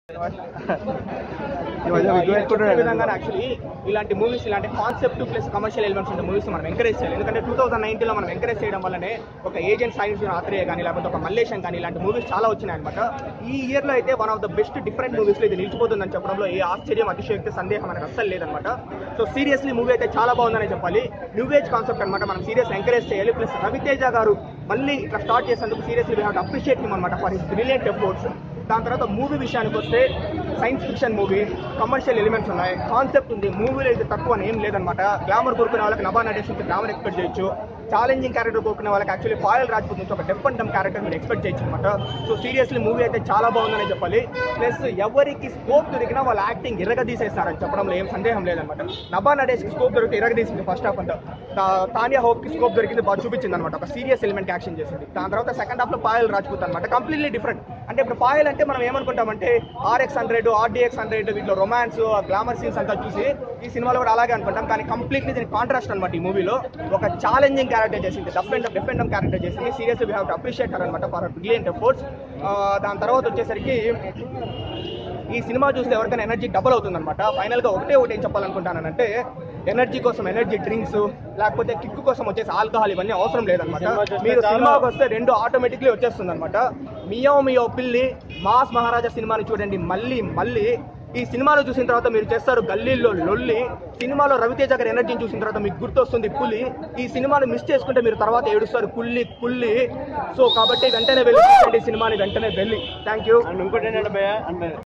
విధంగా యాక్చువల్లీ ఇలాంటి మూవీస్ ఇలాంటి కాన్సెప్ట్ ప్లస్ కమర్షియల్ ఎలిమెంట్స్ ఉంటే మూవీస్ మనం ఎంకరేజ్ చేయాలి ఎందుకంటే టూ థౌసండ్ నైన్టీన్లో మనం ఎంకరేజ్ చేయడం వల్లనే ఒక ఏజెంట్ సైన్స్ ఆత్రేయ కానీ లేకపోతే ఒక మల్లేశం కానీ ఇలాంటి మూవీస్ చాలా వచ్చినాయి అనమాట ఈ ఇయర్ లో అయితే one of the best different movies లో ఇది నిలిచిపోతుందని చెప్పడంలో ఏ ఆశ్చర్యం అతిశయోక్తి సందేహం మనకు అస్సలు లేదనమాట సో సీరియస్లీ మూవీ అయితే చాలా బాగుందని చెప్పాలి న్యూ ఏజ్ కాన్సెప్ట్ అనమాట మనం సీరియస్ ఎంకరేజ్ చేయాలి ప్లస్ రవితేజ గారు మళ్ళీ ఇట్లా స్టార్ట్ చేసేందుకు seriously we have appreciate him అనమాట ఫర్ హిస్ బ్రిలియంట్ ఎఫోర్ట్స్ దాని తర్వాత మూవీ విషయానికి వస్తే science fiction movie commercial elements ఉన్నాయి కాన్సెప్ట్ ఉంది మూవీలో ఇది తక్కువ అని ఏం లేదనమాట గ్లామర్ కోరుకునే వాళ్ళకి నభా నటేష్ నుంచి గ్లామర్ ఎక్స్పెక్ట్ చేయొచ్చు ఛాలెంజింగ్ క్యారెక్టర్ కోరుకునే వాళ్ళకి యాక్చువల్లీ ఫాయల్ రాజ్పూత్ నుంచి ఒక డెఫ్ అండ్ డమ్ క్యారెక్టర్ మీరు ఎక్స్పెక్ట్ చేయొచ్చు అనమాట సో సీరియస్లీ మూవీ అయితే చాలా బాగుందని చెప్పాలి ప్లస్ ఎవరికి స్కోప్ దొరికినా వాళ్ళ యాక్టింగ్ ఇరగదీసేస్తారని చెప్పడంలో ఏం సందేహం లేదనమాట నభా నటేష్కి స్కోప్ దొరికితే ఇరగదీసింది ఫస్ట్ హాఫ్ అంతా తా- తానియా హోప్కి స్కోప్ దొరికింది బాగా చూపించింది అనమాట ఒక సీరియస్ ఎలిమెంట్ యాక్షన్ చేసింది దాని తర్వాత సెకండ్ హాఫ్లో పాయల్ రాజ్పూత్ అనమాట కంప్లీట్లీ డిఫరెంట్ అంటే ఇప్పుడు పాయల్ అంటే మనం ఏమనుకుంటామంటే ఆర్ఎక్స్ హండ్రెడ్ ఆర్డీఎక్స్ హండ్రెడ్ వీటిలో రొమాన్స్ గ్లామర్ సీన్స్ అంతా చూసి ఈ సినిమాలో కూడా అలాగే అనుకుంటాం కానీ కంప్లీట్లీ దీనికి కాంట్రాస్ట్ అనమాట ఈ మూవీలో ఒక ఛాలెంజింగ్ క్యారెక్టర్ చేసింది dumb and deaf and character చేసింది seriously we have to appreciate అనమాట ఫర్ బ్రిలియంట్ ఎఫోర్ట్స్ దాని తర్వాత వచ్చేసరికి ఈ సినిమా చూస్తే ఎవరికైనా ఎనర్జీ డబుల్ అవుతుందన్నమాట ఫైనల్ గా ఒకటే ఒకటి ఏం చెప్పాలనుకుంటానంటే ఎనర్జీ కోసం ఎనర్జీ డ్రింక్స్ లేకపోతే కిక్ కోసం వచ్చేసి ఆల్కహాల్ ఇవన్నీ అవసరం లేదనమాట మీరు సినిమాకి వస్తే రెండు ఆటోమేటిక్లీ వచ్చేస్తుంది అనమాట మియో మియో పిల్లి మాస్ మహారాజా సినిమాని చూడండి మళ్ళీ మళ్ళీ ఈ సినిమాలో చూసిన తర్వాత మీరు చేస్తారు గల్లీల్లో లొల్లి సినిమాలో రవితేజ గారి ఎనర్జీని చూసిన తర్వాత మీకు గుర్తొస్తుంది పులి ఈ సినిమాను మిస్ చేసుకుంటే మీరు తర్వాత ఏడుస్తారు కుల్లి కుల్లి సో కాబట్టి వెంటనే వెళ్ళి చూడండి ఈ సినిమాని వెంటనే వెళ్ళి థ్యాంక్ యూ అండ్ ఇంకోటి ఏంటంటే భయ్య అంటే